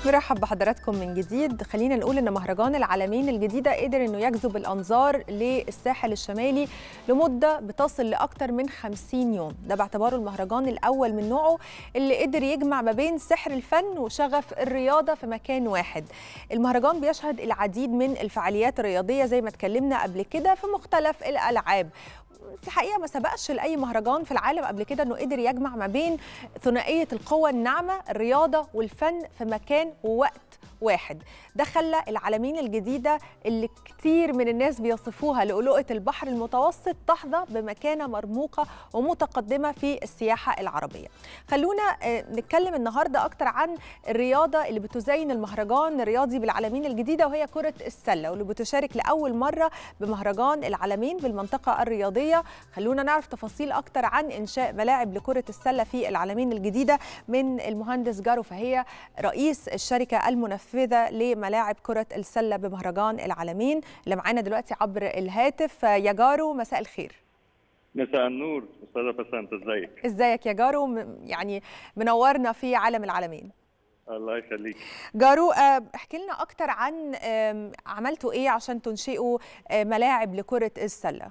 مرحب بحضراتكم من جديد خلينا نقول ان مهرجان العالمين الجديده قدر انه يجذب الانظار للساحل الشمالي لمده بتصل لاكثر من 50 يوم ده باعتباره المهرجان الاول من نوعه اللي قدر يجمع ما بين سحر الفن وشغف الرياضه في مكان واحد المهرجان بيشهد العديد من الفعاليات الرياضيه زي ما اتكلمنا قبل كده في مختلف الالعاب في الحقيقه ما سبقش لاي مهرجان في العالم قبل كده انه قدر يجمع ما بين ثنائيه القوى الناعمه الرياضه والفن في مكان ووقت واحد ده خلى العالمين الجديده اللي كتير من الناس بيصفوها لؤلؤه البحر المتوسط تحظى بمكانه مرموقه ومتقدمه في السياحه العربيه خلونا نتكلم النهارده اكتر عن الرياضه اللي بتزين المهرجان الرياضي بالعالمين الجديده وهي كره السله واللي بتشارك لاول مره بمهرجان العالمين بالمنطقه الرياضيه خلونا نعرف تفاصيل اكتر عن انشاء ملاعب لكره السله في العالمين الجديده من المهندس جارو فهي رئيس الشركه المنفذه لملاعب كره السله بمهرجان العالمين اللي معانا دلوقتي عبر الهاتف يا جارو مساء الخير مساء النور استاذه بسنت ازيك ازيك يا جارو يعني منورنا في عالم العالمين الله يخليك جارو احكي لنا اكتر عن عملتوا ايه عشان تنشئوا ملاعب لكره السله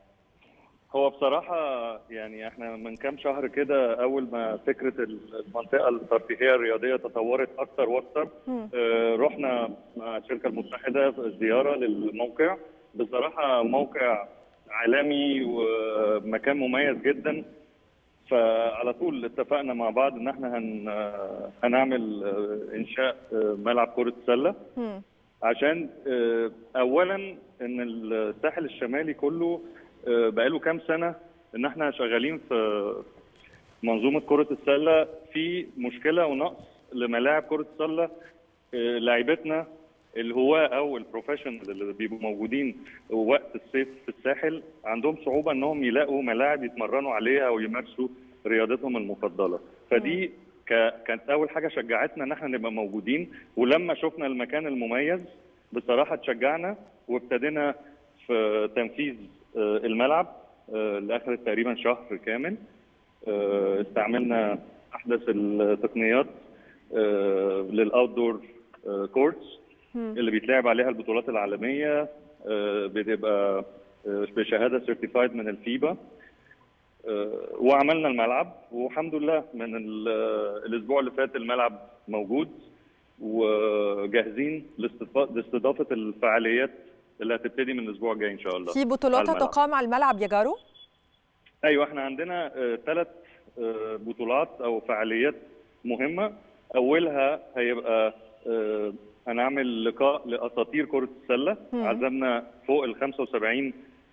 هو بصراحة يعني احنا من كام شهر كده أول ما فكرة المنطقة الترفيهية الرياضية تطورت أكتر وأكتر اه رحنا مع الشركة المتحدة زيارة للموقع بصراحة موقع عالمي ومكان مميز جدا فعلى طول اتفقنا مع بعض ان احنا هن هنعمل انشاء ملعب كرة سلة عشان اولا ان الساحل الشمالي كله بقاله كام سنه ان احنا شغالين في منظومه كره السله في مشكله ونقص لملاعب كره السله لاعيبتنا الهواه او البروفيشنال اللي بيبقوا موجودين وقت الصيف في الساحل عندهم صعوبه انهم يلاقوا ملاعب يتمرنوا عليها ويمارسوا رياضتهم المفضله فدي كانت اول حاجه شجعتنا ان احنا نبقى موجودين ولما شفنا المكان المميز بصراحه اتشجعنا وابتدينا في تنفيذ الملعب لاخر تقريبا شهر كامل استعملنا احدث التقنيات للاوت دور كورتس اللي بيتلعب عليها البطولات العالميه بتبقى بشهاده سيرتيفايد من الفيبا وعملنا الملعب والحمد لله من الاسبوع اللي فات الملعب موجود وجاهزين لاستضافه الفعاليات اللي هتبتدي من الاسبوع الجاي ان شاء الله في بطولات هتقام على الملعب يا جارو ايوه احنا عندنا ثلاث بطولات او فعاليات مهمه اولها هيبقى هنعمل لقاء لاساطير كره السله عزمنا فوق ال 75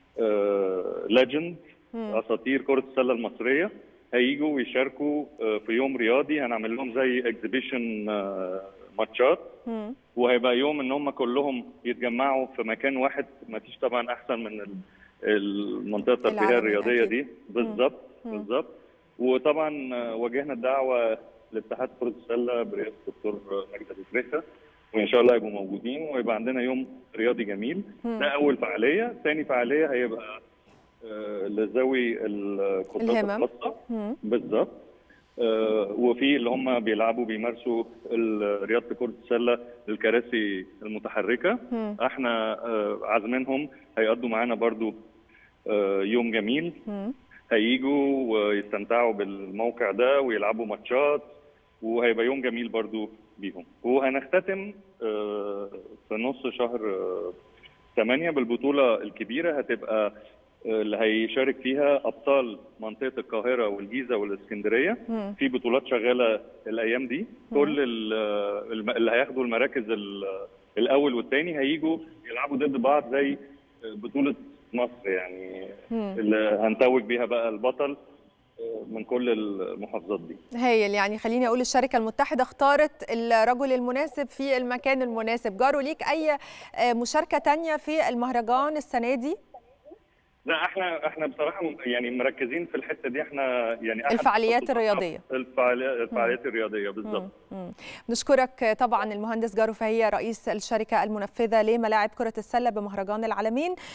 ليجند اساطير كره السله المصريه هيجوا ويشاركوا في يوم رياضي هنعمل لهم زي اكزيبيشن ماتشات وهيبقى يوم ان هم كلهم يتجمعوا في مكان واحد ما فيش طبعا احسن من المنطقه الترفيهيه الرياضيه أكيد. دي بالظبط بالظبط وطبعا واجهنا الدعوه لاتحاد كره السله برئاسه الدكتور مجدي ابو تريسه وان شاء الله يبقوا موجودين ويبقى عندنا يوم رياضي جميل ده اول فعاليه ثاني فعاليه هيبقى لذوي القدرات الخاصه بالظبط وفي اللي هم بيلعبوا بيمارسوا رياضه كره السله الكراسي المتحركه احنا عازمينهم هيقضوا معانا برضو يوم جميل هيجوا ويستمتعوا بالموقع ده ويلعبوا ماتشات وهيبقى يوم جميل برضو بيهم وهنختتم في نص شهر 8 بالبطوله الكبيره هتبقى اللي هيشارك فيها ابطال منطقه القاهره والجيزه والاسكندريه في بطولات شغاله الايام دي كل اللي هياخدوا المراكز الاول والثاني هيجوا يلعبوا ضد بعض زي بطوله مصر يعني اللي هنتوج بيها بقى البطل من كل المحافظات دي هايل يعني خليني اقول الشركه المتحده اختارت الرجل المناسب في المكان المناسب جارو ليك اي مشاركه تانية في المهرجان السنه دي لا احنا احنا بصراحه يعني مركزين في الحته دي احنا يعني الفعاليات الرياضيه الفعاليات, الفعاليات الرياضيه بالظبط نشكرك طبعا المهندس جارو فهي رئيس الشركه المنفذه لملاعب كره السله بمهرجان العالمين